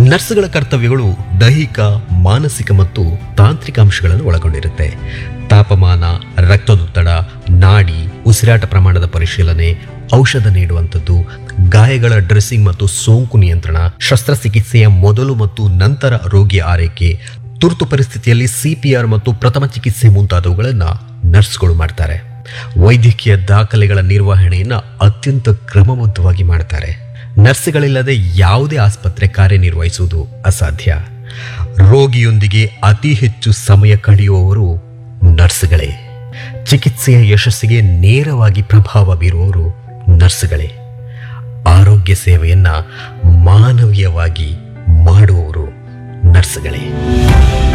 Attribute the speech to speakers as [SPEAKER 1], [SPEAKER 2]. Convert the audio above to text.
[SPEAKER 1] ನರ್ಸ್ಗಳ ಕರ್ತವ್ಯಗಳು ದೈಹಿಕ ಮಾನಸಿಕ ಮತ್ತು ತಾಂತ್ರಿಕ ಅಂಶಗಳನ್ನು ಒಳಗೊಂಡಿರುತ್ತೆ ತಾಪಮಾನ ರಕ್ತದೊತ್ತಡ ನಾಡಿ ಉಸಿರಾಟ ಪ್ರಮಾಣದ ಪರಿಶೀಲನೆ ಔಷಧ ನೀಡುವಂಥದ್ದು ಗಾಯಗಳ ಡ್ರೆಸ್ಸಿಂಗ್ ಮತ್ತು ಸೋಂಕು ನಿಯಂತ್ರಣ ಶಸ್ತ್ರಚಿಕಿತ್ಸೆಯ ಮೊದಲು ಮತ್ತು ನಂತರ ರೋಗಿಯ ಆರೈಕೆ ತುರ್ತು ಪರಿಸ್ಥಿತಿಯಲ್ಲಿ ಸಿಪಿಆರ್ ಮತ್ತು ಪ್ರಥಮ ಚಿಕಿತ್ಸೆ ಮುಂತಾದವುಗಳನ್ನು ನರ್ಸ್ಗಳು ಮಾಡ್ತಾರೆ ವೈದ್ಯಕೀಯ ದಾಖಲೆಗಳ ನಿರ್ವಹಣೆಯನ್ನ ಅತ್ಯಂತ ಕ್ರಮಬದ್ಧವಾಗಿ ಮಾಡ್ತಾರೆ ನರ್ಸ್ಗಳಿಲ್ಲದೆ ಯಾವುದೇ ಆಸ್ಪತ್ರೆ ಕಾರ್ಯನಿರ್ವಹಿಸುವುದು ಅಸಾಧ್ಯ ರೋಗಿಯೊಂದಿಗೆ ಅತಿ ಹೆಚ್ಚು ಸಮಯ ಕಳೆಯುವವರು ನರ್ಸ್ಗಳೇ ಚಿಕಿತ್ಸೆಯ ಯಶಸ್ಸಿಗೆ ನೇರವಾಗಿ ಪ್ರಭಾವ ಬೀರುವವರು ನರ್ಸ್ಗಳೇ ಆರೋಗ್ಯ ಸೇವೆಯನ್ನ ಮಾನವೀಯವಾಗಿ ಮಾಡುವವರು ನರ್ಸ್ಗಳೇ